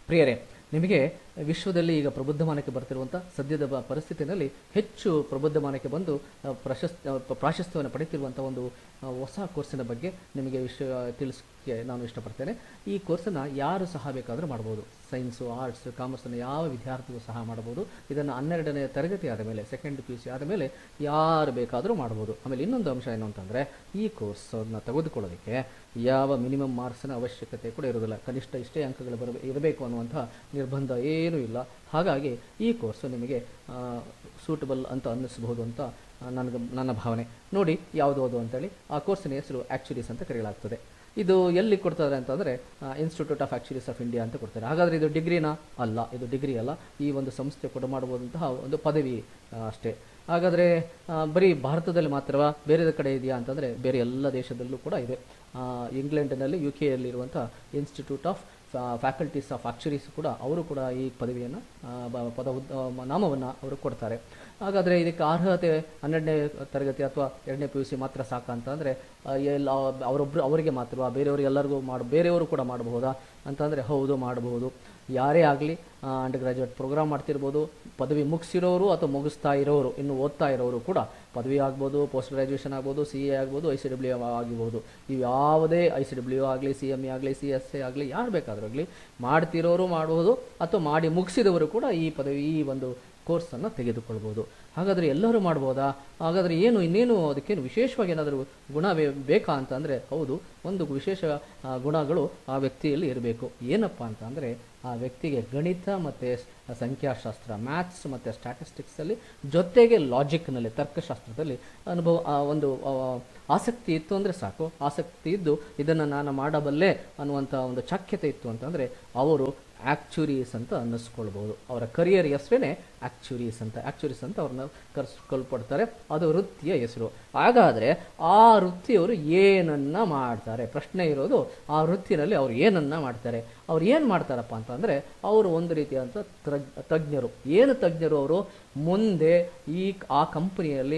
ಪ್ರಿಯರೇ ನಿಮಗೆ ವಿಶ್ವದಲ್ಲಿ ಈಗ ಪ್ರಬುದ್ಧಮಾನಕ್ಕೆ ಬರ್ತಿರುವಂಥ ಸದ್ಯದ ಬ- ಪರಿಸ್ಥಿತಿನಲ್ಲಿ ಹೆಚ್ಚು ಪ್ರಬುದ್ಧಮಾನಕ್ಕೆ ಬಂದು ಆ, ಪ್ರಶಸ್ತಿ ಆ, ಪ- ಪ್ರಾಶಸ್ತ್ಯವನ್ನು ಪಡೆಯುತ್ತಿರುವಂಥ ಒಂದು ಆ, ಹೊಸ ಕೋರ್ಸಿನ ಬಗ್ಗೆ ನಿಮಗೆ ವಿಷಯ ತಿಳಿಸಕ್ಕೆ ನಾನು ಇಷ್ಟಪಡ್ತೇನೆ ಈ ಕೋರ್ಸನ್ನು ಯಾರು ಸಹ ಬೇಕಾದರೂ ಮಾಡ್ಬೋದು ಸೈನ್ಸು ಆರ್ಟ್ಸ್ ಕಾಮರ್ಸನ್ನು ಯಾವ ವಿದ್ಯಾರ್ಥಿಗೂ ಸಹ ಮಾಡ್ಬೋದು ಇದನ್ನು ಹನ್ನೆರಡನೇ ತರಗತಿ ಆದ ಮೇಲೆ ಸೆಕೆಂಡ್ ಪಿ ಯು ಸಿ ಆದ ಮೇಲೆ ಯಾರು ಬೇಕಾದರೂ ಮಾಡ್ಬೋದು ಆಮೇಲೆ ಇನ್ನೊಂದು ಅಂಶ ಏನು ಅಂತಂದರೆ ಈ ಕೋರ್ಸನ್ನು ತೆಗೆದುಕೊಳ್ಳೋದಕ್ಕೆ ಯಾವ ಮಿನಿಮಮ್ ಮಾರ್ಕ್ಸ್ನ ಅವಶ್ಯಕತೆ ಕೂಡ ಇರೋದಿಲ್ಲ ಕನಿಷ್ಠ ಇಷ್ಟೇ ಅಂಕಗಳು ಬರಬೇ ಇರಬೇಕು ಅನ್ನುವಂಥ ನಿರ್ಬಂಧ ಏನೂ ಇಲ್ಲ ಹಾಗಾಗಿ ಈ ಕೋರ್ಸು ನಿಮಗೆ ಸೂಟಬಲ್ ಅಂತ ಅನ್ನಿಸಬಹುದು ಅಂತ ಆ, ನನಗೆ ನನ್ನ ಭಾವನೆ ನೋಡಿ ಯಾವುದು ಅದು ಅಂತೇಳಿ ಆ ಕೋರ್ಸಿನ ಹೆಸರು ಆ್ಯಕ್ಚುರೀಸ್ ಅಂತ ಕರೆಯಲಾಗ್ತದೆ ಇದು ಎಲ್ಲಿ ಕೊಡ್ತಾರೆ ಅಂತಂದರೆ institute of actuaries of India ಅಂತ ಕೊಡ್ತಾರೆ ಹಾಗಾದರೆ ಇದು ಡಿಗ್ರಿನಾ ಅಲ್ಲ ಇದು ಡಿಗ್ರಿ ಅಲ್ಲ ಈ ಒಂದು ಸಂಸ್ಥೆ ಕೂಡ ಮಾಡಬಹುದಂತಹ ಒಂದು ಪದವಿ ಆ, ಅಷ್ಟೇ ಹಾಗಾದರೆ ಆ, ಬರೀ ಭಾರತದಲ್ಲಿ ಮಾತ್ರವಾ ಬೇರೆ ಕಡೆ ಇದೆಯಾ ಅಂತಂದರೆ ಬೇರೆ ಎಲ್ಲ ದೇಶದಲ್ಲೂ ಕೂಡ ಇದೆ ಆ, ಇಂಗ್ಲೆಂಡ್ನಲ್ಲಿ ಯು ಕೆಯಲ್ಲಿರುವಂಥ institute of faculties of actuaries ಕೂಡ ಅವರು ಕೂಡ ಈ ಪದವಿಯನ್ನು ಪದ ಹುದ್ದ- ಆ, ನಾಮವನ್ನು ಅವರು ಕೊಡ್ತಾರೆ ಹಾಗಾದರೆ ಇದಕ್ಕೆ ಅರ್ಹತೆ ಹನ್ನೆರಡನೇ ತರಗತಿ ಅಥವಾ ಎರಡನೇ ಪಿ ಯು ಸಿ ಮಾತ್ರ ಸಾಕ ಅಂತ ಅಂದರೆ ಎಲ್ಲ ಅವರೊಬ್ಬರು ಅವರಿಗೆ ಮಾತ್ರ ಬೇರೆಯವರು ಎಲ್ಲರಿಗೂ ಮಾಡಿ ಬೇರೆಯವರು ಕೂಡ ಮಾಡಬಹುದಾ ಅಂತಂದರೆ ಹೌದು ಮಾಡಬಹುದು ಯಾರೇ ಆಗಲಿ ಅಂಡರ್ ಗ್ರಾಜುಯೇಟ್ ಪ್ರೋಗ್ರಾಮ್ ಮಾಡ್ತಿರ್ಬೋದು ಪದವಿ ಮುಗಿಸಿರೋರು ಅಥವಾ ಮುಗಿಸ್ತಾ ಇರೋರು ಇನ್ನು ಓದ್ತಾ ಇರೋರು ಕೂಡ ಪದವಿ ಆಗ್ಬೋದು ಪೋಸ್ಟ್ ಗ್ರಾಜುಯೇಷನ್ ಆಗ್ಬೋದು ಸಿ ಎ ಆಗ್ಬೋದು ಐ ಸಿ ಡಬ್ಲ್ಯೂ ಆಗಿರ್ಬೋದು ಇವು ಯಾವುದೇ ಐ ಸಿ ಡಬ್ಲ್ಯೂ ಆಗಲಿ ಸಿ ಎಮ್ ಎ ಆಗಲಿ ಸಿ ಎಸ್ ಎ ಆಗಲಿ ಯಾರು ಬೇಕಾದರೂ ಆಗಲಿ ಮಾಡ್ತಿರೋರು ಮಾಡಬಹುದು ಅಥವಾ ಮಾಡಿ ಮುಗಿಸಿದವರು ಕೂಡ ಈ ಪದವಿ ಈ ಒಂದು ಕೋರ್ಸನ್ನು ತೆಗೆದುಕೊಳ್ಬೋದು ಹಾಗಾದರೆ ಎಲ್ಲರೂ ಮಾಡ್ಬೋದಾ ಹಾಗಾದರೆ ಏನು ಇನ್ನೇನು ಅದಕ್ಕೇನು ವಿಶೇಷವಾಗಿ ಏನಾದರೂ ಗುಣ ಬೇ- ಬೇಕಾ ಅಂತ ಅಂದರೆ ಹೌದು ಒಂದು ವಿಶೇಷ ಆ, ಗುಣಗಳು ಆ ವ್ಯಕ್ತಿಯಲ್ಲಿ ಇರಬೇಕು ಏನಪ್ಪ ಅಂತ ಅಂದರೆ ಆ ವ್ಯಕ್ತಿಗೆ ಗಣಿತ ಮತ್ತು ಸಂಖ್ಯಾಶಾಸ್ತ್ರ ಮ್ಯಾಥ್ಸ್ ಮತ್ತು ಸ್ಟ್ಯಾಟಿಸ್ಟಿಕ್ಸಲ್ಲಿ ಜೊತೆಗೆ ಲಾಜಿಕ್ನಲ್ಲಿ ತರ್ಕಶಾಸ್ತ್ರದಲ್ಲಿ ಅನುಭವ ಆ, ಒಂದು ಆ, ಆಸಕ್ತಿ ಇತ್ತು ಅಂದರೆ ಸಾಕು ಆಸಕ್ತಿ ಇದ್ದು ಇದನ್ನು ನಾನು ಮಾಡಬಲ್ಲೆ ಅನ್ನುವಂಥ ಒಂದು ಚಾಕ್ಯತೆ ಇತ್ತು ಅಂತಂದರೆ ಅವರು ಆ್ಯಕ್ಚುರೀಸ್ ಅಂತ ಅನ್ನಿಸ್ಕೊಳ್ಬೋದು ಅವರ ಕರಿಯರ್ ಹೆಸರೇ ಆ್ಯಕ್ಚುರೀಸ್ ಅಂತ ಆ್ಯಕ್ಚುರೀಸ್ ಅಂತ ಅವ್ರನ್ನ ಕರೆಸ್ಕೊಳ್ಪಡ್ತಾರೆ ಅದು ವೃತ್ತಿಯ ಹೆಸರು ಹಾಗಾದರೆ ಆ ವೃತ್ತಿಯವರು ಏನನ್ನ ಮಾಡ್ತಾರೆ ಪ್ರಶ್ನೆ ಇರೋದು ಆ ವೃತ್ತಿನಲ್ಲಿ ಅವ್ರು ಏನನ್ನ ಮಾಡ್ತಾರೆ ಅವ್ರು ಏನು ಮಾಡ್ತಾರಪ್ಪ ಅಂತಂದರೆ ಅವರು ಒಂದು ರೀತಿಯಾದಂಥ ತ್ರಗ್ ತಜ್ಞರು ಏನು ತಜ್ಞರು ಅವರು ಮುಂದೆ ಈ ಆ ಕಂಪನಿಯಲ್ಲಿ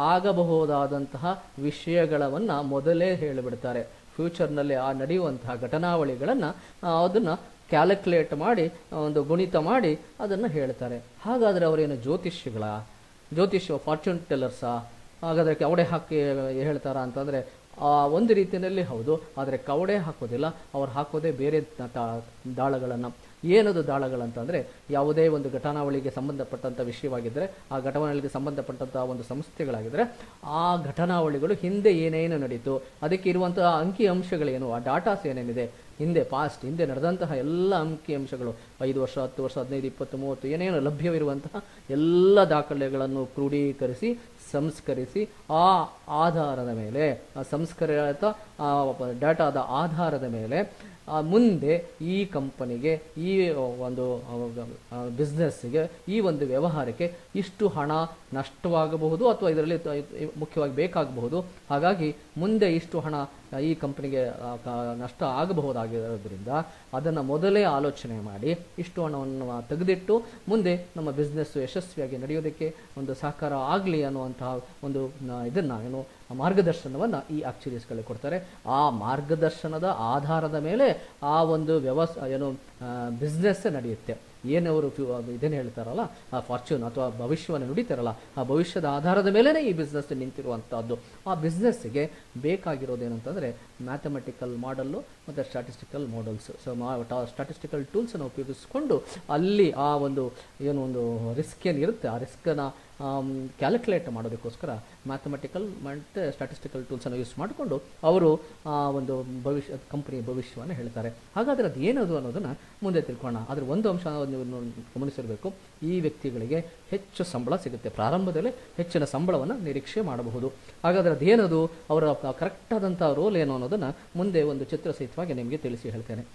ಆಗಬಹುದಾದಂತಹ ವಿಷಯಗಳವನ್ನು ಮೊದಲೇ ಹೇಳಿಬಿಡ್ತಾರೆ ಫ್ಯೂಚರ್ನಲ್ಲಿ ಆ ನಡೆಯುವಂತಹ ಘಟನಾವಳಿಗಳನ್ನು ಅದನ್ನು ಕ್ಯಾಲ್ಕುಲೇಟ್ ಮಾಡಿ ಒಂದು ಗುಣಿತ ಮಾಡಿ ಅದನ್ನು ಹೇಳ್ತಾರೆ ಹಾಗಾದರೆ ಅವರೇನು ಜ್ಯೋತಿಷ್ಯಗಳ ಜ್ಯೋತಿಷ್ಯ ಫಾರ್ಚೂನ್ ಟೆಲ್ಲರ್ಸಾ ಹಾಗಾದರೆ ಕವಡೆ ಹಾಕಿ ಹೇಳ್ತಾರಾ ಅಂತಂದರೆ ಆ ಒಂದು ರೀತಿಯಲ್ಲಿ ಹೌದು ಆದರೆ ಕವಡೆ ಹಾಕೋದಿಲ್ಲ ಅವ್ರು ಹಾಕೋದೇ ಬೇರೆ ದಾಳಗಳನ್ನು ಏನದು ದಾಳಗಳಂತಂದರೆ ಯಾವುದೇ ಒಂದು ಘಟನಾವಳಿಗೆ ಸಂಬಂಧಪಟ್ಟಂಥ ವಿಷಯವಾಗಿದ್ದರೆ ಆ ಘಟನಾವಳಿಗೆ ಸಂಬಂಧಪಟ್ಟಂಥ ಒಂದು ಸಂಸ್ಥೆಗಳಾಗಿದ್ದರೆ ಆ ಘಟನಾವಳಿಗಳು ಹಿಂದೆ ಏನೇನು ನಡೀತು ಅದಕ್ಕೆ ಇರುವಂತಹ ಅಂಕಿ ಅಂಶಗಳೇನು ಆ ಡಾಟಾಸ್ ಏನೇನಿದೆ ಹಿಂದೆ ಪಾಸ್ಟ್ ಹಿಂದೆ ನಡೆದಂತಹ ಎಲ್ಲ ಅಂಕಿ ಅಂಶಗಳು ಐದು ವರ್ಷ ಹತ್ತು ವರ್ಷ ಹದಿನೈದು ಇಪ್ಪತ್ತು ಮೂವತ್ತು ಏನೇನು ಲಭ್ಯವಿರುವಂತಹ ಎಲ್ಲ ದಾಖಲೆಗಳನ್ನು ಕ್ರೋಢೀಕರಿಸಿ ಸಂಸ್ಕರಿಸಿ ಆ ಆಧಾರದ ಮೇಲೆ ಆ ಸಂಸ್ಕರಿತ ಆ ಡಾಟಾದ ಆಧಾರದ ಮೇಲೆ ಆ ಮುಂದೆ ಈ ಕಂಪನಿಗೆ ಈ ಒಂದು ಬಿಸ್ನೆಸ್ಸಿಗೆ ಈ ಒಂದು ವ್ಯವಹಾರಕ್ಕೆ ಇಷ್ಟು ಹಣ ನಷ್ಟವಾಗಬಹುದು ಅಥವಾ ಇದರಲ್ಲಿ ತ- ಮುಖ್ಯವಾಗಿ ಬೇಕಾಗಬಹುದು ಹಾಗಾಗಿ ಮುಂದೆ ಇಷ್ಟು ಹಣ ಈ ಕಂಪನಿಗೆ ಆ, ಕ- ನಷ್ಟ ಆಗಬಹುದಾಗಿರೋದ್ರಿಂದ ಅದನ್ನು ಮೊದಲೇ ಆಲೋಚನೆ ಮಾಡಿ ಇಷ್ಟು ಹಣವನ್ನು ತೆಗೆದಿಟ್ಟು ಮುಂದೆ ನಮ್ಮ ಬಿಸ್ನೆಸ್ ಯಶಸ್ವಿಯಾಗಿ ನಡೆಯೋದಕ್ಕೆ ಒಂದು ಸಹಕಾರ ಆಗಲಿ ಅನ್ನುವಂತಹ ಒಂದು ನ- ಇದನ್ನ ಏನು ಮಾರ್ಗದರ್ಶನವನ್ನು ಈ ಆಕ್ಚುರೀಸ್ಗಳಿಗೆ ಕೊಡ್ತಾರೆ ಆ ಮಾರ್ಗದರ್ಶನದ ಆಧಾರದ ಮೇಲೆ ಆ ಒಂದು ವ್ಯವಸ್ ಏನು ಬಿಸ್ನೆಸ್ ನಡೆಯುತ್ತೆ ಏನು ಅವರು ಇದೇನು ಹೇಳ್ತಾರಲ್ಲ ಆ ಫಾರ್ಚೂನ್ ಅಥವಾ ಭವಿಷ್ಯವನ್ನು ನುಡಿತಾರಲ್ಲ ಆ ಭವಿಷ್ಯದ ಆಧಾರದ ಮೇಲೇ ಈ ಬಿಸ್ನೆಸ್ ನಿಂತಿರುವಂಥದ್ದು ಆ ಬಿಸ್ನೆಸ್ಸಿಗೆ ಬೇಕಾಗಿರೋದೇನಂತಂದರೆ ಮ್ಯಾಥಮೆಟಿಕಲ್ ಮಾಡಲ್ಲು ಮತ್ತು ಸ್ಟ್ಯಾಟಿಸ್ಟಿಕಲ್ ಮಾಡಲ್ಸ್ ಸೊ ಮಾ ಸ್ಟ್ಯಾಟಿಸ್ಟಿಕಲ್ ಟೂಲ್ಸನ್ನು ಉಪಯೋಗಿಸ್ಕೊಂಡು ಅಲ್ಲಿ ಆ ಒಂದು ಏನು ಒಂದು ರಿಸ್ಕ್ ಏನಿರುತ್ತೆ ಆ ರಿಸ್ಕನ್ನು ಕ್ಯಾಲ್ಕುಲೇಟ್ ಮಾಡೋದಕ್ಕೋಸ್ಕರ ಮ್ಯಾಥಮೆಟಿಕಲ್ ಮತ್ತು ಸ್ಟ್ಯಾಟಿಸ್ಟಿಕಲ್ ಟೂಲ್ಸನ್ನು ಯೂಸ್ ಮಾಡಿಕೊಂಡು ಅವರು ಆ ಒಂದು ಭವಿಷ್ಯ ಕಂಪನಿಯ ಭವಿಷ್ಯವನ್ನು ಹೇಳ್ತಾರೆ ಹಾಗಾದರೆ ಅದು ಏನದು ಅನ್ನೋದನ್ನು ಮುಂದೆ ತಿಳ್ಕೊಳ್ಳೋಣ ಆದರೆ ಒಂದು ಅಂಶ ನೀವು ನೋ- ಗಮನಿಸಿರಬೇಕು ಈ ವ್ಯಕ್ತಿಗಳಿಗೆ ಹೆಚ್ಚು ಸಂಬಳ ಸಿಗುತ್ತೆ ಪ್ರಾರಂಭದಲ್ಲೇ ಹೆಚ್ಚಿನ ಸಂಬಳವನ್ನು ನಿರೀಕ್ಷೆ ಮಾಡಬಹುದು ಹಾಗಾದರೆ ಅದೇನದು ಅವರ ಕರೆಕ್ಟಾದಂಥ ರೋಲ್ ಏನು ಅನ್ನೋದನ್ನು ಮುಂದೆ ಒಂದು ಚಿತ್ರಸಹಿತವಾಗಿ ನಿಮಗೆ ತಿಳಿಸಿ ಹೇಳ್ತೇನೆ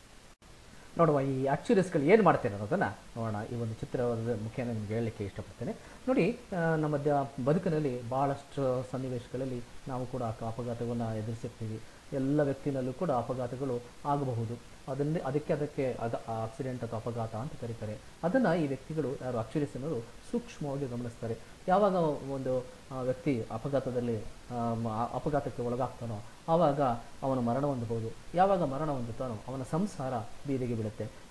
ನೋಡುವ ಈ ಆಕ್ಚುರೀಸ್ಗಳು ಏನು ಮಾಡ್ತೇನೆ ಅನ್ನೋದನ್ನು ನೋಡೋಣ ಈ ಒಂದು ಚಿತ್ರದ ಮುಖೇನ ನಿಮ್ಗೆ ಹೇಳಲಿಕ್ಕೆ ಇಷ್ಟಪಡ್ತೇನೆ ನೋಡಿ ಆ, ನಮ್ಮ ದ ಬದುಕಿನಲ್ಲಿ ಭಾಳಷ್ಟು ಸನ್ನಿವೇಶಗಳಲ್ಲಿ ನಾವು ಕೂಡ ಅಪ- ಅಪಘಾತವನ್ನು ಎದುರಿಸಿರ್ತೀವಿ ಎಲ್ಲ ವ್ಯಕ್ತಿನಲ್ಲೂ ಕೂಡ ಅಪಘಾತಗಳು ಆಗಬಹುದು ಅದನ್ನೇ ಅದಕ್ಕೆ ಅದಕ್ಕೆ ಅದ ಆಕ್ಸಿಡೆಂಟ್ ಅಥವಾ ಅಪಘಾತ ಅಂತ ಕರೀತಾರೆ ಅದನ್ನು ಈ ವ್ಯಕ್ತಿಗಳು ಯಾರು ಆಕ್ಚುರೀಸ್ ಅನ್ನೋರು ಸೂಕ್ಷ್ಮವಾಗಿ ಗಮನಿಸ್ತಾರೆ ಯಾವಾಗ ಒಂದು ಆ, ವ್ಯಕ್ತಿ ಅಪಘಾತದಲ್ಲಿ ಆ, ಮ- ಆ ಅಪಘಾತಕ್ಕೆ ಒಳಗಾಗ್ತಾನೋ ಆವಾಗ ಅವನು ಮರಣ ಹೊಂದಬಹುದು ಯಾವಾಗ ಮರಣ ಹೊಂದುತ್ತಾನೋ ಅವನ ಸಂಸಾರ ಬೀದಿಗೆ ಬೀಳುತ್ತೆ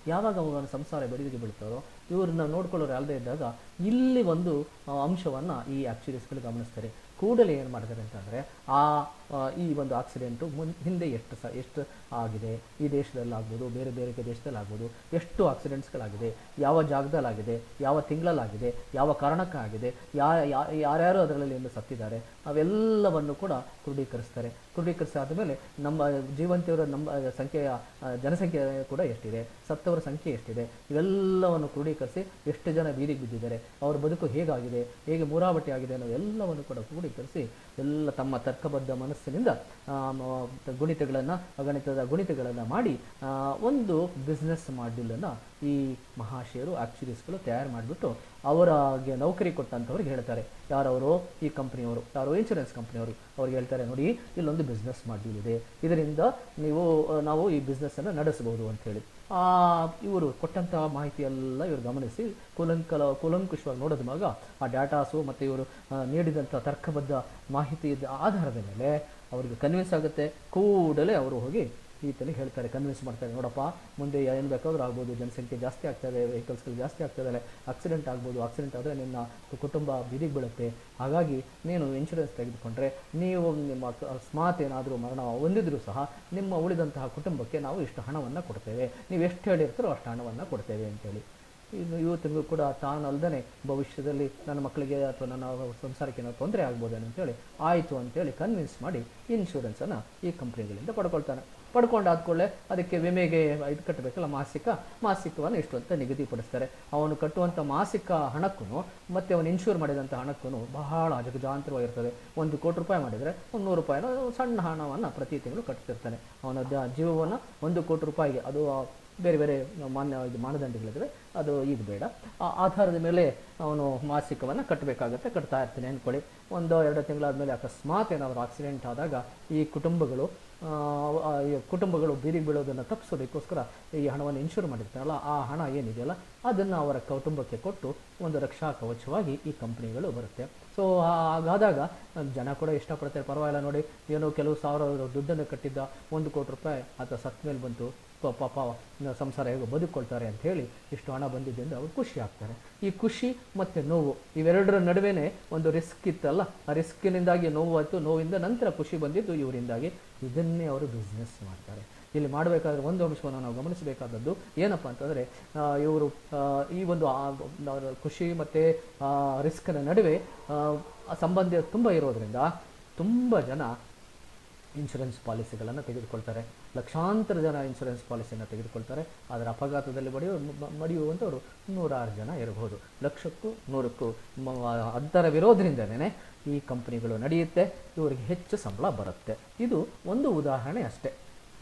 ಯಾವಾಗ ಅವನ ಸಂಸಾರ ಬೆಳಗಿಗೆ ಬೀಳ್ತಾರೋ ಇವ್ರನ್ನ ನೋಡ್ಕೊಳ್ಳೋರು ಅಲ್ಲದೆ ಇದ್ದಾಗ ಇಲ್ಲಿ ಒಂದು ಆ, ಅಂಶವನ್ನ ಈ ಆಕ್ಚುರೀಸ್ಗಳು ಗಮನಿಸ್ತಾರೆ ಕೂಡಲೇ ಏನು ಮಾಡ್ತಾರೆ ಅಂತಂದರೆ ಆ ಆ, ಈ ಒಂದು ಆಕ್ಸಿಡೆಂಟು ಮುನ್ ಹಿಂದೆ ಎಷ್ಟು ಸ ಎಷ್ಟು ಆಗಿದೆ ಈ ದೇಶದಲ್ಲಿ ಆಗ್ಬೋದು ಬೇರೆ ಬೇರೆ ದೇಶದಲ್ಲಿ ಆಗ್ಬೋದು ಎಷ್ಟು ಆಕ್ಸಿಡೆಂಟ್ಸ್ಗಳಾಗಿದೆ ಯಾವ ಜಾಗದಲ್ಲಾಗಿದೆ ಯಾವ ತಿಂಗಳಲ್ಲಾಗಿದೆ ಯಾವ ಕಾರಣಕ್ಕಾಗಿದೆ ಯಾ ಯಾ- ಯಾರ್ಯಾರು ಅದರಲ್ಲಿ ಎಂದು ಸತ್ತಿದ್ದಾರೆ ಅವೆಲ್ಲವನ್ನು ಕೂಡ ಕ್ರೋಢೀಕರಿಸ್ತಾರೆ ಕ್ರೋಢೀಕರಿಸಿ ಆದಮೇಲೆ ನಮ್ಮ ಜೀವಂತಿಯವರ ನಮ್ಮ ಸಂಖ್ಯೆಯ ಆ, ಜನಸಂಖ್ಯೆ ಕೂಡ ಎಷ್ಟಿದೆ ಸತ್ತವರ ಸಂಖ್ಯೆ ಎಷ್ಟಿದೆ ಇವೆಲ್ಲವನ್ನು ಕ್ರೋಢೀಕರಿಸಿ ಎಷ್ಟು ಜನ ಬೀದಿಗೆ ಬಿದ್ದಿದ್ದಾರೆ ಅವರ ಬದುಕು ಹೇಗಾಗಿದೆ ಹೇಗೆ ಮೂರಾವಟಿ ಆಗಿದೆ ಅನ್ನೋ ಎಲ್ಲವನ್ನು ಕೂಡ ಕ್ರೋಢೀಕರಿಸಿ ಎಲ್ಲ ತಮ್ಮ ತರ್ಕಬದ್ಧ ಮನಸ್ಸಿನಿಂದ ಆ, ಮ- ಗುಣಿತಗಳನ್ನು ಗಣಿತದ ಗುಣಿತಗಳನ್ನು ಮಾಡಿ ಆ, ಒಂದು ಬಿಸ್ನೆಸ್ ಮಾಡ್ಯೂಲನ್ನು ಈ ಮಹಾಶಯರು ಆಕ್ಚುರೀಸ್ಗಳು ತಯಾರು ಮಾಡಿಬಿಟ್ಟು ಅವರಿಗೆ ನೌಕರಿ ಕೊಟ್ಟಂಥವ್ರಿಗೆ ಹೇಳ್ತಾರೆ ಯಾರವರು ಈ ಕಂಪ್ನಿಯವರು ಯಾರೋ ಇನ್ಶೂರೆನ್ಸ್ ಕಂಪ್ನಿಯವರು ಅವ್ರಿಗೆ ಹೇಳ್ತಾರೆ ನೋಡಿ ಇಲ್ಲೊಂದು ಬಿಸ್ನೆಸ್ ಮಾಡ್ಯೂಲ್ ಇದೆ ಇದರಿಂದ ನೀವು ಆ, ನಾವು ಈ ಬಿಸ್ನೆಸ್ಸನ್ನು ನಡೆಸಬಹುದು ಅಂತೇಳಿ ಆ ಇವರು ಕೊಟ್ಟಂತಹ ಮಾಹಿತಿ ಎಲ್ಲ ಇವರು ಗಮನಿಸಿ ಕೂಲಂಕಲ ಕೂಲಂಕುಷವಾಗಿ ನೋಡಿದಾಗ ಆ ಡಾಟಾಸು ಮತ್ತು ಇವರು ಆ, ನೀಡಿದಂಥ ತರ್ಕಬದ್ಧ ಮಾಹಿತಿ ಆಧಾರದ ಮೇಲೆ ಅವರಿಗೆ ಕನ್ವಿನ್ಸ್ ಆಗುತ್ತೆ ಕೂಡಲೇ ಅವರು ಹೋಗಿ ಈತನಿಗೆ ಹೇಳ್ತಾರೆ ಕನ್ವಿನ್ಸ್ ಮಾಡ್ತಾರೆ ನೋಡಪ್ಪ ಮುಂದೆ ಏನು ಬೇಕಾದ್ರೂ ಆಗ್ಬೋದು ಜನಸಂಖ್ಯೆ ಜಾಸ್ತಿ ಆಗ್ತದೆ ವೆಹಿಕಲ್ಸ್ಗಳು ಜಾಸ್ತಿ ಆಗ್ತದೆ ಆಕ್ಸಿಡೆಂಟ್ ಆಗ್ಬೋದು ಆಕ್ಸಿಡೆಂಟ್ ಆದರೆ ನಿನ್ನ ಕುಟುಂಬ ಬೀದಿಗೆ ಬೀಳುತ್ತೆ ಹಾಗಾಗಿ ನೀನು ಇನ್ಶೂರೆನ್ಸ್ ತೆಗೆದುಕೊಂಡ್ರೆ ನೀವು ನಿಮ್ಮ ಅಕ- ಅಕಸ್ಮಾತ್ ಏನಾದರೂ ಮರಣ ಹೊಂದಿದ್ರೂ ಸಹ ನಿಮ್ಮ ಉಳಿದಂತಹ ಕುಟುಂಬಕ್ಕೆ ನಾವು ಇಷ್ಟು ಹಣವನ್ನು ಕೊಡ್ತೇವೆ ನೀವು ಎಷ್ಟು ಹೇಳಿರ್ತೀರೋ ಅಷ್ಟು ಹಣವನ್ನು ಕೊಡ್ತೇವೆ ಅಂತೇಳಿ ಇನ್ನು ಇವತ್ತಿಗೂ ಕೂಡ ತಾನಲ್ದೇ ಭವಿಷ್ಯದಲ್ಲಿ ನನ್ನ ಮಕ್ಕಳಿಗೆ ಅಥವಾ ನನ್ನ ಸಂಸಾರಕ್ಕೆ ಏನೋ ತೊಂದರೆ ಆಗ್ಬೋದೇನೋ ಅಂತೇಳಿ ಆಯಿತು ಅಂತೇಳಿ ಕನ್ವಿನ್ಸ್ ಮಾಡಿ ಇನ್ಶೂರೆನ್ಸನ್ನು ಈ ಕಂಪ್ನಿಗಳಿಂದ ಪಡ್ಕೊಳ್ತಾನೆ ಪಡ್ಕೊಂಡಾದ ಕೂಡಲೇ ಅದಕ್ಕೆ ವಿಮೆಗೆ ಇದು ಕಟ್ಟಬೇಕಲ್ಲ ಮಾಸಿಕ ಮಾಸಿಕವನ್ನು ಇಷ್ಟು ಅಂತ ನಿಗದಿಪಡಿಸ್ತಾರೆ ಅವನು ಕಟ್ಟುವಂಥ ಮಾಸಿಕ ಹಣಕ್ಕೂ ಮತ್ತು ಅವನು ಇನ್ಶೂರ್ ಮಾಡಿದಂಥ ಹಣಕ್ಕೂ ಬಹಳ ಜಗಜಾಂತರವಾಗಿರ್ತದೆ ಒಂದು ಕೋಟಿ ರೂಪಾಯಿ ಮಾಡಿದರೆ ಒಂದು ನೂರು ರೂಪಾಯಿನ ಸಣ್ಣ ಹಣವನ್ನು ಪ್ರತಿ ತಿಂಗಳು ಕಟ್ತಿರ್ತಾನೆ ಅವನ ದ- ಜೀವವನ್ನು ಒಂದು ಕೋಟಿ ರೂಪಾಯಿಗೆ ಅದು ಆ ಬೇರೆ ಬೇರೆ ಮಾನ್ಯ ಇದು ಮಾನದಂಡಗಳಿದ್ದಾವೆ ಅದು ಈಗ ಬೇಡ ಆ ಆಧಾರದ ಮೇಲೆ ಅವನು ಮಾಸಿಕವನ್ನು ಕಟ್ಟಬೇಕಾಗತ್ತೆ ಕಟ್ತಾ ಇರ್ತೀನಿ ಅಂದ್ಕೊಳ್ಳಿ ಒಂದು ಎರಡು ತಿಂಗಳಾದಮೇಲೆ ಅಕಸ್ಮಾತ್ ಏನಾದರೂ ಆಕ್ಸಿಡೆಂಟ್ ಆದಾಗ ಈ ಕುಟುಂಬಗಳು ಆ, ಆ, ಈ ಕುಟುಂಬಗಳು ಬೀದಿಗೆ ಬೀಳೋದನ್ನು ತಪ್ಪಿಸೋದಕ್ಕೋಸ್ಕರ ಈ ಹಣವನ್ನು ಇನ್ಶೂರ್ ಮಾಡಿರ್ತಾರಲ್ಲ ಆ ಹಣ ಏನಿದೆಯಲ್ಲ ಅದನ್ನು ಅವರ ಕುಟುಂಬಕ್ಕೆ ಕೊಟ್ಟು ಒಂದು ರಕ್ಷಾ ಕವಚವಾಗಿ ಈ ಕಂಪ್ನಿಗಳು ಬರುತ್ತೆ ಸೊ ಹಾಗಾದಾಗ ಜನ ಕೂಡ ಇಷ್ಟಪಡ್ತಾರೆ ಪರವಾಗಿಲ್ಲ ನೋಡಿ ಏನೋ ಕೆಲವು ಸಾವಿರ ದುಡ್ಡನ್ನು ಕಟ್ಟಿದ್ದ ಒಂದು ಕೋಟಿ ರೂಪಾಯಿ ಆತ ಸತ್ತ ಮೇಲೆ ಬಂತು ಪ- ಪಾಪ ನ- ಸಂಸಾರ ಹೇಗೋ ಬದುಕೊಳ್ತಾರೆ ಅಂತ ಹೇಳಿ ಇಷ್ಟು ಹಣ ಬಂದಿದೆ ಅಂದರೆ ಅವ್ರು ಖುಷಿ ಆಗ್ತಾರೆ ಈ ಖುಷಿ ಮತ್ತು ನೋವು ಇವೆರಡರ ನಡುವೆನೇ ಒಂದು ರಿಸ್ಕ್ ಇತ್ತಲ್ಲ ಆ ರಿಸ್ಕಿನಿಂದಾಗಿ ನೋವು ಆಯಿತು ನೋವಿಂದ ನಂತರ ಖುಷಿ ಬಂದಿದ್ದು ಇವರಿಂದಾಗಿ ಇದನ್ನೇ ಅವರು ಬಿಸ್ನೆಸ್ ಮಾಡ್ತಾರೆ ಇಲ್ಲಿ ಮಾಡಬೇಕಾದ್ರೆ ಒಂದು ಅಂಶವನ್ನು ನಾವು ಗಮನಿಸಬೇಕಾದದ್ದು ಏನಪ್ಪ ಅಂತಂದರೆ ಇವರು ಈ ಒಂದು ಆ- ನ- ಖುಷಿ ಮತ್ತು ರಿಸ್ಕ್ನ ನಡುವೆ ಆ, ಆ ಸಂಬಂಧ ತುಂಬ ಇರೋದ್ರಿಂದ ತುಂಬ ಜನ ಇನ್ಶೂರೆನ್ಸ್ ಪಾಲಿಸಿಗಳನ್ನು ತೆಗೆದುಕೊಳ್ತಾರೆ ಲಕ್ಷಾಂತರ ಜನ ಇನ್ಶೂರೆನ್ಸ್ ಪಾಲಿಸಿಯನ್ನು ತೆಗೆದುಕೊಳ್ತಾರೆ ಅದರ ಅಪಘಾತದಲ್ಲಿ ಮಡಿಯೋ ಮ- ಮಡಿಯುವಂಥವ್ರು ನೂರಾರು ಜನ ಇರಬಹುದು ಲಕ್ಷಕ್ಕೂ ನೂರಕ್ಕೂ ಮ- ಅಂತರವಿರೋದ್ರಿಂದನೇ ಈ ಕಂಪನಿಗಳು ನಡೆಯುತ್ತೆ ಇವರಿಗೆ ಹೆಚ್ಚು ಸಂಬಳ ಬರುತ್ತೆ ಇದು ಒಂದು ಉದಾಹರಣೆ ಅಷ್ಟೇ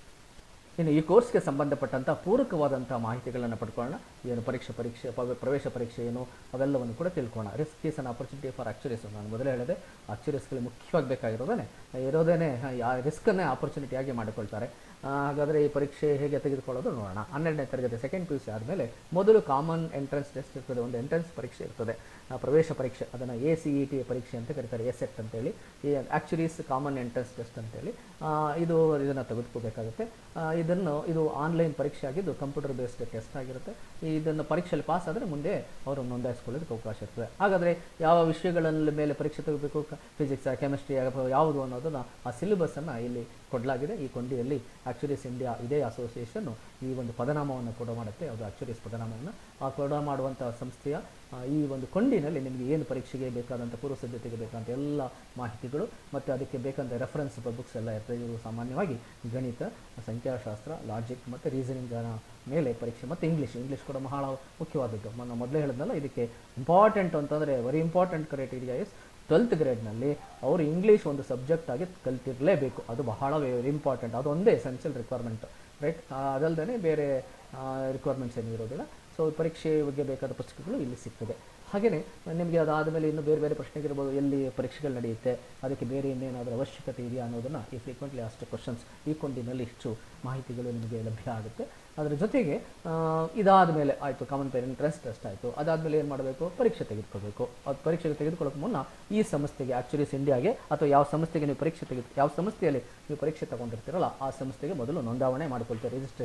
ಇನ್ನು ಈ ಕೋರ್ಸ್ಗೆ ಸಂಬಂಧಪಟ್ಟಂಥ ಪೂರಕವಾದಂಥ ಮಾಹಿತಿಗಳನ್ನು ಪಡ್ಕೊಳ್ಳೋಣ ಏನು ಪರೀಕ್ಷೆ ಪರೀಕ್ಷೆ ಪವ- ಪ್ರವೇಶ ಪರೀಕ್ಷೆ ಏನು ಅವೆಲ್ಲವನ್ನು ಕೂಡ ತಿಳ್ಕೊಳ್ಳೋಣ risk is an opportunity for actuaries ನಾನು ಮೊದಲೇ ಹೇಳಿದೆ ಆಕ್ಚುರೀಸ್ಗಳು ಮುಖ್ಯವಾಗಿ ಬೇಕಾಗಿರೋದೇ ಇರೋದೇ ಯಾ ರಿಸ್ಕನ್ನೇ ಆಪರ್ಚುನಿಟಿಯಾಗಿ ಮಾಡಿಕೊಳ್ತಾರೆ ಆ, ಹಾಗಾದರೆ ಈ ಪರೀಕ್ಷೆ ಹೇಗೆ ತೆಗೆದುಕೊಳ್ಳೋದು ನೋಡೋಣ ಹನ್ನೆರಡನೇ ತರಗತಿ ಸೆಕೆಂಡ್ ಪಿ ಯು ಸಿ ಆದಮೇಲೆ ಮೊದಲು ಕಾಮನ್ ಎಂಟ್ರೆನ್ಸ್ ಟೆಸ್ಟ್ ಇರ್ತದೆ ಒಂದು ಎಂಟ್ರೆನ್ಸ್ ಪರೀಕ್ಷೆ ಇರ್ತದೆ ಆ, ಪ್ರವೇಶ ಪರೀಕ್ಷೆ ಅದನ್ನು ಎ ಸಿ ಇ ಟಿ ಪರೀಕ್ಷೆ ಅಂತ ಕರೀತಾರೆ ಎಸೆಟ್ ಅಂತೇಳಿ ಈ ಆ್ಯಕ್ಚುರೀಸ್ ಕಾಮನ್ ಎಂಟ್ರೆನ್ಸ್ ಟೆಸ್ಟ್ ಅಂತೇಳಿ ಆ, ಇದು ಇದನ್ನು ತೆಗೆದುಕೋಬೇಕಾಗುತ್ತೆ ಆ, ಇದನ್ನು ಇದು ಆನ್ಲೈನ್ ಪರೀಕ್ಷೆ ಆಗಿದ್ದು ಕಂಪ್ಯೂಟರ್ ಬೇಸ್ಡ್ ಟೆಸ್ಟ್ ಆಗಿರುತ್ತೆ ಇದನ್ನು ಪರೀಕ್ಷೆಯಲ್ಲಿ ಪಾಸ್ ಆದರೆ ಮುಂದೆ ಅವರು ನೋಂದಾಯಿಸ್ಕೊಳ್ಳೋದಕ್ಕೆ ಅವಕಾಶ ಇರ್ತದೆ ಹಾಗಾದರೆ ಯಾವ ವಿಷಯಗಳ ಮೇಲೆ ಪರೀಕ್ಷೆ ತೆಗಬೇಕು ಫಿಸಿಕ್ಸ್ ಕೆಮಿಸ್ಟ್ರಿ ಯಾವುದು ಅನ್ನೋದನ್ನು ಆ ಸಿಲೆಬಸ್ಸನ್ನು ಇಲ್ಲಿ ಕೊಡಲಾಗಿದೆ ಈ ಕೊಂಡಿಯಲ್ಲಿ ಆಕ್ಚುರೀಸ್ ಇಂಡಿಯಾ ಇದೇ ಅಸೋಸಿಯೇಷನ್ನು ಈ ಒಂದು ಪದನಾಮವನ್ನು ಕೊಡ ಮಾಡುತ್ತೆ ಅದು ಆಕ್ಚುರೀಸ್ ಪದನಾಮವನ್ನು ಆ ಕೊಡ ಮಾಡುವಂಥ ಸಂಸ್ಥೆಯ ಆ, ಈ ಒಂದು ಕೊಂಡಿನಲ್ಲಿ ನಿಮಗೆ ಏನು ಪರೀಕ್ಷೆಗೆ ಬೇಕಾದಂಥ ಪೂರ್ವ ಸಿದ್ಧತೆಗೆ ಬೇಕಾದಂಥ ಎಲ್ಲ ಮಾಹಿತಿಗಳು ಮತ್ತು ಅದಕ್ಕೆ ಬೇಕಂತ ರೆಫರೆನ್ಸ್ ಬುಕ್ಸ್ ಎಲ್ಲ ಇರ್ತದೆ ಇವರು ಸಾಮಾನ್ಯವಾಗಿ ಗಣಿತ ಸಂಖ್ಯಾಶಾಸ್ತ್ರ ಲಾಜಿಕ್ ಮತ್ತು ರೀಸನಿಂಗ್ ಮೇಲೆ ಪರೀಕ್ಷೆ ಮತ್ತು ಇಂಗ್ಲೀಷ್ ಇಂಗ್ಲೀಷ್ ಕೂಡ ಬಹಳ ಮುಖ್ಯವಾದದ್ದು ನಾನು ಮೊದಲೇ ಹೇಳಿದ್ನಲ್ಲ ಇದಕ್ಕೆ ಇಂಪಾರ್ಟೆಂಟ್ ಅಂತಂದರೆ very important criteria is twelfth ಗ್ರೇಡ್ನಲ್ಲಿ ಅವರು ಇಂಗ್ಲೀಷ್ ಒಂದು ಸಬ್ಜೆಕ್ಟ್ ಆಗಿ ಕಲ್ತಿರಲೇಬೇಕು ಅದು ಬಹಳ ವೆರಿ ಇಂಪಾರ್ಟೆಂಟ್ ಅದೊಂದೇ ಎಸೆನ್ಷಿಯಲ್ ರಿಕ್ವೈರ್ಮೆಂಟ್ ರೈಟ್ ಅದಲ್ಲದೆ ಬೇರೆ ರಿಕ್ವೈರ್ಮೆಂಟ್ಸ್ ಏನೂ ಇರೋದಿಲ್ಲ ಸೊ ಪರೀಕ್ಷೆ ಬಗ್ಗೆ ಬೇಕಾದ ಪುಸ್ತಕಗಳು ಇಲ್ಲಿ ಸಿಗ್ತದೆ ಹಾಗೆಯೇ ನಿಮಗೆ ಅದಾದ ಮೇಲೆ ಇನ್ನೂ ಬೇರೆ ಬೇರೆ ಪ್ರಶ್ನೆಗಿರ್ಬೋದು ಎಲ್ಲಿ ಪರೀಕ್ಷೆಗಳು ನಡೆಯುತ್ತೆ ಅದಕ್ಕೆ ಬೇರೆ ಇನ್ನೇನಾದರೂ ಅವಶ್ಯಕತೆ ಇದೆಯಾ ಅನ್ನೋದನ್ನು ಈ ಫ್ರೀಕ್ವೆಂಟ್ಲಿ ಅಷ್ಟು ಕ್ವಶನ್ಸ್ ಈ ಕೊಂಡಿನಲ್ಲಿ ಇಷ್ಟು ಮಾಹಿತಿಗಳು ನಿಮಗೆ ಲಭ್ಯ ಆಗುತ್ತೆ ಅದರ ಜೊತೆಗೆ ಆ, ಇದಾದ ಮೇಲೆ ಆಯಿತು ಕಾಮನ್ ಪೇರೆಂಟ್ ಟ್ರೆಸ್ಟ್ ಟೆಸ್ಟ್ ಆಯಿತು ಅದಾದಮೇಲೆ ಏನು ಮಾಡಬೇಕು ಪರೀಕ್ಷೆ ತೆಗೆದುಕೋಬೇಕು ಅದು ಪರೀಕ್ಷೆಗೆ ತೆಗೆದುಕೊಳ್ಳೋಕೆ ಮುನ್ನ ಈ ಸಂಸ್ಥೆಗೆ ಆಕ್ಚುರೀಸ್ ಇಂಡಿಯಾಗೆ ಅಥವಾ ಯಾವ ಸಂಸ್ಥೆಗೆ ನೀವು ಪರೀಕ್ಷೆ ತೆಗೆದು ಯಾವ ಸಂಸ್ಥೆಯಲ್ಲಿ ನೀವು ಪರೀಕ್ಷೆ ತಗೊಂಡಿರ್ತೀರಲ್ಲ ಆ ಸಂಸ್ಥೆಗೆ ಮೊದಲು ನೋಂದಾವಣೆ ಮಾಡ್ಕೊಳ್ತೀವಿ ರಿಜಿಸ್ಟ್ರೇಷನ್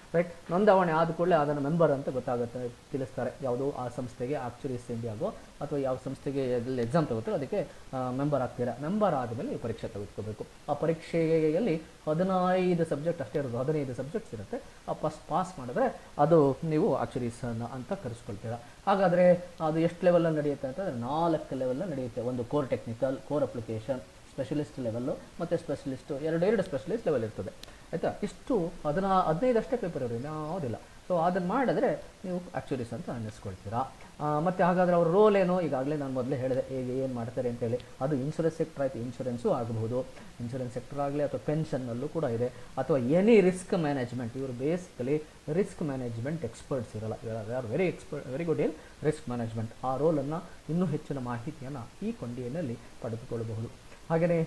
ರೈಟ್ ನೋಂದಾವಣೆ ಆದ ಕೂಡಲೇ ಅದನ್ನು ಮೆಂಬರ್ ಅಂತ ಗೊತ್ತಾಗುತ್ತೆ ತಿಳಿಸ್ತಾರೆ ಯಾವುದೋ ಆ ಸಂಸ್ಥೆಗೆ ಆಕ್ಚುರೀಸ್ ಇಂಡಿಯಾಗೋ ಅಥವಾ ಯಾವ ಸಂಸ್ಥೆಗೆ ಎಲ್ಲಿ ಎಕ್ಸಾಮ್ ತಗೋತಾರೋ ಅದಕ್ಕೆ ಮೆಂಬರ್ ಆಗ್ತೀರಾ ಮೆಂಬರ್ ಆದಮೇಲೆ ನೀವು ಪರೀಕ್ಷೆ ತೆಗೆದುಕೋಬೇಕು ಆ ಪರೀಕ್ಷೆಯಲ್ಲಿ ಹದಿನೈದು ಸಬ್ಜೆಕ್ಟ್ ಅಷ್ಟೇ ಇರೋದು ಹದಿನೈದು ಸಬ್ಜೆಕ್ಟ್ಸ್ ಇರುತ್ತೆ ಆ ಪಾಸ್ ಪಾಸ್ ಮಾಡಿದ್ರೆ ಅದು ನೀವು ಆಕ್ಚುರೀಸ್ ಅಂತ ಕರೆಸ್ಕೊಳ್ತೀರಾ ಹಾಗಾದರೆ ಅದು ಎಷ್ಟು ಲೆವೆಲಲ್ಲಿ ನಡೆಯುತ್ತೆ ಅಂತಂದರೆ ನಾಲ್ಕು ಲೆವೆಲ್ ನಡೆಯುತ್ತೆ ಒಂದು core technical core application specialist level ಮತ್ತು ಸ್ಪೆಷಲಿಸ್ಟು ಎರಡು ಎರಡು ಸ್ಪೆಷಲಿಸ್ಟ್ ಲೆವೆಲ್ ಇರ್ತದೆ ಆಯಿತಾ ಇಷ್ಟು ಅದನ್ನ ಹದಿನೈದು ಅಷ್ಟೇ ಪೇಪರ್ ಇರೋದು ಯಾವುದಿಲ್ಲ ಸೊ ಅದನ್ನು ಮಾಡಿದ್ರೆ ನೀವು ಆ್ಯಕ್ಚುರೀಸ್ ಅಂತ ಅನ್ನಿಸ್ಕೊಳ್ತೀರಾ ಆ, ಮತ್ತೆ ಹಾಗಾದರೆ ಅವ್ರ ರೋಲ್ ಏನು ಈಗಾಗಲೇ ನಾನು ಮೊದಲೇ ಹೇಳಿದೆ ಹೇಗೆ ಏನು ಮಾಡ್ತಾರೆ ಅಂತೇಳಿ ಅದು ಇನ್ಶೂರೆನ್ಸ್ ಸೆಕ್ಟರ್ ಆಯಿತು ಇನ್ಶೂರೆನ್ಸು ಆಗಬಹುದು ಇನ್ಶೂರೆನ್ಸ್ ಸೆಕ್ಟರ್ ಆಗಲಿ ಅಥವಾ ಪೆನ್ಷನ್ನಲ್ಲೂ ಕೂಡ ಇದೆ ಅಥವಾ ಎನಿ ರಿಸ್ಕ್ ಮ್ಯಾನೇಜ್ಮೆಂಟ್ ಇವರು ಬೇಸಿಕಲಿ ರಿಸ್ಕ್ ಮ್ಯಾನೇಜ್ಮೆಂಟ್ ಎಕ್ಸ್ಪರ್ಟ್ಸ್ ಇರಲ್ಲ are very expert very good in risk management ಆ ರೋಲನ್ನು ಇನ್ನೂ ಹೆಚ್ಚಿನ ಮಾಹಿತಿಯನ್ನು ಈ ಕೊಂಡಿಯಲ್ಲಿ ಪಡೆದುಕೊಳ್ಳಬಹುದು ಹಾಗೆಯೇ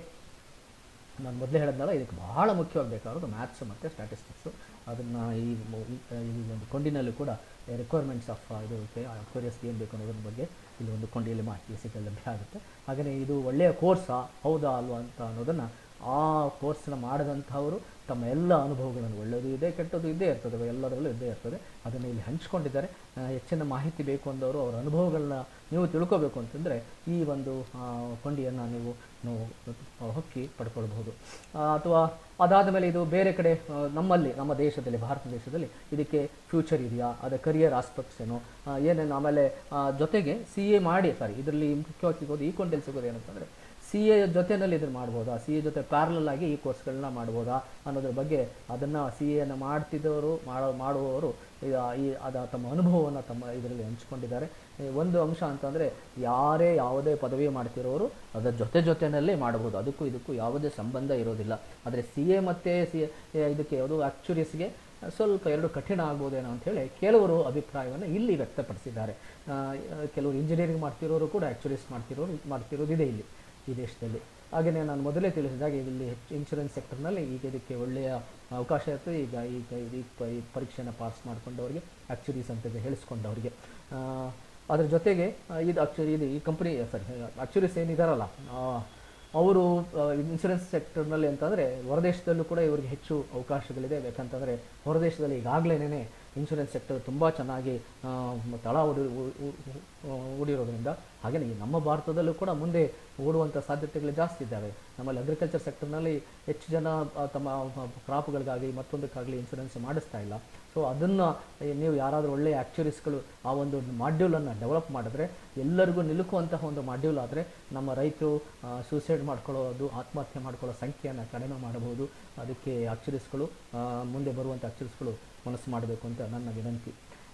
ನಾನು ಮೊದಲೇ ಹೇಳಿದ್ನಲ್ಲ ಇದಕ್ಕೆ ಬಹಳ ಮುಖ್ಯವಾಗಿ ಬೇಕಾಗಿರೋದು ಮ್ಯಾಥ್ಸ್ ಮತ್ತು ಸ್ಟ್ಯಾಟಿಸ್ಟಿಕ್ಸು ಅದನ್ನು ಈ ಮೊ- ಈ ಈ ಒಂದು ಕೊಂಡಿನಲ್ಲಿ ಕೂಡ ರಿಕ್ವೈರ್ಮೆಂಟ್ಸ್ ಆಫ್ ಇದು ಅಕ್ವೇರಿಯಸ್ಗೆ ಏನು ಬೇಕು ಅನ್ನೋದ್ರ ಬಗ್ಗೆ ಇಲ್ಲಿ ಒಂದು ಕೊಂಡಿಯಲ್ಲಿ ಮಾಹಿತಿ ಸಿಗಲು ಲಭ್ಯ ಆಗುತ್ತೆ ಹಾಗೆಯೇ ಇದು ಒಳ್ಳೆಯ ಕೋರ್ಸಾ ಹೌದಾ ಅಲ್ವಾ ಅಂತ ಅನ್ನೋದನ್ನು ಆ ಕೋರ್ಸ್ನ ಮಾಡಿದಂಥವರು ತಮ್ಮ ಎಲ್ಲ ಅನುಭವಗಳನ್ನು ಒಳ್ಳೆಯದು ಇದೆ ಕೆಟ್ಟದ್ದು ಇದ್ದೇ ಇರ್ತದೆ ಎಲ್ಲದರಲ್ಲೂ ಇದ್ದೇ ಇರ್ತದೆ ಅದನ್ನು ಇಲ್ಲಿ ಹಂಚ್ಕೊಂಡಿದ್ದಾರೆ ಆ, ಹೆಚ್ಚಿನ ಮಾಹಿತಿ ಬೇಕು ಅಂದವರು ಅವರ ಅನುಭವಗಳನ್ನ ನೀವು ತಿಳ್ಕೋಬೇಕು ಅಂತಂದರೆ ಈ ಒಂದು ಆ, ಕೊಂಡಿಯನ್ನು ನೀವು ನೀವು ಹೊಕ್ಕಿ ಪಡ್ಕೊಳ್ಬಹುದು ಆ, ಅಥವಾ ಅದಾದ ಮೇಲೆ ಇದು ಬೇರೆ ಕಡೆ ಆ, ನಮ್ಮಲ್ಲಿ ನಮ್ಮ ದೇಶದಲ್ಲಿ ಭಾರತ ದೇಶದಲ್ಲಿ ಇದಕ್ಕೆ ಫ್ಯೂಚರ್ ಇದೆಯಾ ಅದರ ಕರಿಯರ್ ಆಸ್ಪೆಕ್ಟ್ಸ್ ಏನು ಆ, ಏನೇನು ಆಮೇಲೆ ಆ, ಜೊತೆಗೆ ಸಿ ಎ ಮಾಡಿ ಸಾರಿ ಇದರಲ್ಲಿ ಮುಖ್ಯವಾಗಿ ಸಿಗೋದು ಈ ಕೊಂಡಿಯಲ್ಲಿ ಸಿಗೋದು ಏನಂತಂದರೆ ಸಿ ಎ ಜೊತೆಯಲ್ಲಿ ಇದನ್ನು ಮಾಡ್ಬೋದಾ ಸಿ ಎ ಜೊತೆ ಪ್ಯಾರಲಲ್ ಆಗಿ ಈ ಕೋರ್ಸ್ಗಳನ್ನ ಮಾಡ್ಬೋದಾ ಅನ್ನೋದ್ರ ಬಗ್ಗೆ ಅದನ್ನು ಸಿ ಎಯನ್ನು ಮಾಡ್ತಿದ್ದವರು ಮಾಡೋ ಮಾಡುವವರು ಈ ಈ ಅದ ತಮ್ಮ ಅನುಭವವನ್ನು ತಮ್ಮ ಇದರಲ್ಲಿ ಹಂಚ್ಕೊಂಡಿದ್ದಾರೆ ಈ ಒಂದು ಅಂಶ ಅಂತಂದರೆ ಯಾರೇ ಯಾವುದೇ ಪದವಿ ಮಾಡ್ತಿರೋರು ಅದರ ಜೊತೆ ಜೊತೆಯಲ್ಲೇ ಮಾಡಬಹುದು ಅದಕ್ಕೂ ಇದಕ್ಕೂ ಯಾವುದೇ ಸಂಬಂಧ ಇರೋದಿಲ್ಲ ಆದರೆ ಸಿ ಎ ಮತ್ತು ಸಿ ಇದಕ್ಕೆ ಯಾವುದು ಆ್ಯಕ್ಚುರೀಸ್ಗೆ ಸ್ವಲ್ಪ ಎರಡು ಕಠಿಣ ಆಗ್ಬೋದೇನೋ ಅಂಥೇಳಿ ಕೆಲವರು ಅಭಿಪ್ರಾಯವನ್ನು ಇಲ್ಲಿ ವ್ಯಕ್ತಪಡಿಸಿದ್ದಾರೆ ಆ, ಕೆಲವರು ಇಂಜಿನಿಯರಿಂಗ್ ಮಾಡ್ತಿರೋರು ಕೂಡ ಆ್ಯಕ್ಚುರೀಸ್ ಮಾಡ್ತಿರೋರು ಮಾಡ್ತಿರೋದಿದೆ ಇಲ್ಲಿ ಈ ದೇಶದಲ್ಲಿ ಹಾಗೆಯೇ ನಾನು ಮೊದಲೇ ತಿಳಿಸಿದಾಗ ಇಲ್ಲಿ ಹೆಚ್ಚು ಇನ್ಶೂರೆನ್ಸ್ ಸೆಕ್ಟರ್ನಲ್ಲಿ ಈಗ ಇದಕ್ಕೆ ಒಳ್ಳೆಯ ಅವಕಾಶ ಇರ್ತದೆ ಈಗ ಈಗ ಈ ಪ- ಈ ಪರೀಕ್ಷೆನ ಪಾಸ್ ಮಾಡ್ಕೊಂಡವರಿಗೆ ಆ್ಯಕ್ಚುರೀಸ್ ಅಂತ ಹೇಳಿಸ್ಕೊಂಡವರಿಗೆ ಆ, ಅದ್ರ ಜೊತೆಗೆ ಆ, ಇದು ಆಕ್ಚುಲಿ ಇದು ಈ ಕಂಪ್ನಿ ಸಾರಿ ಆ್ಯಕ್ಚುರೀಸ್ ಏನಿದಾರಲ್ಲ ಆ, ಅವರು ಇನ್ಶೂರೆನ್ಸ್ ಸೆಕ್ಟರ್ನಲ್ಲಿ ಅಂತಂದರೆ ಹೊರದೇಶದಲ್ಲೂ ಕೂಡ ಇವರಿಗೆ ಹೆಚ್ಚು ಅವಕಾಶಗಳಿದೆ ಯಾಕಂತಂದರೆ ಹೊರದೇಶದಲ್ಲಿ ಈಗಾಗಲೇ ಇನ್ಶೂರೆನ್ಸ್ ಸೆಕ್ಟರ್ ತುಂಬ ಚೆನ್ನಾಗಿ ಆ, ತಳ ಉಡಿ ಉ- ಉ- ಉ- ಹೂಡಿರೋದ್ರಿಂದ ಹಾಗೆಯೇ ಈ ನಮ್ಮ ಭಾರತದಲ್ಲೂ ಕೂಡ ಮುಂದೆ ಓಡುವಂಥ ಸಾಧ್ಯತೆಗಳು ಜಾಸ್ತಿ ಇದ್ದಾವೆ ನಮ್ಮಲ್ಲಿ ಅಗ್ರಿಕಲ್ಚರ್ ಸೆಕ್ಟರ್ನಲ್ಲಿ ಹೆಚ್ಚು ಜನ ಆ, ತಮ್ಮ ಕ್ರಾಪ್ಗಳಿಗಾಗಿ ಮತ್ತೊಂದಕ್ಕಾಗಲಿ ಇನ್ಶೂರೆನ್ಸ್ ಮಾಡಿಸ್ತಾ ಇಲ್ಲ ಸೊ ಅದನ್ನು ನೀವು ಯಾರಾದರೂ ಒಳ್ಳೆಯ ಆ್ಯಕ್ಚುರೀಸ್ಗಳು ಆ ಒಂದು ಮಾಡ್ಯೂಲನ್ನು ಡೆವಲಪ್ ಮಾಡಿದ್ರೆ ಎಲ್ಲರಿಗೂ ನಿಲುಕುವಂತಹ ಒಂದು ಮಾಡ್ಯೂಲ್ ಆದರೆ ನಮ್ಮ ರೈತರು ಸೂಸೈಡ್ ಮಾಡ್ಕೊಳ್ಳೋದು ಆತ್ಮಹತ್ಯೆ ಮಾಡ್ಕೊಳ್ಳೋ ಸಂಖ್ಯೆಯನ್ನು ಕಡಿಮೆ ಮಾಡಬಹುದು ಅದಕ್ಕೆ ಆಕ್ಚುರೀಸ್ಗಳು ಮುಂದೆ ಬರುವಂಥ ಆಕ್ಚುರೀಸ್ಗಳು ಮನಸ್ಸು ಮಾಡಬೇಕು ಅಂತ ನನ್ನ ವಿನಂತಿ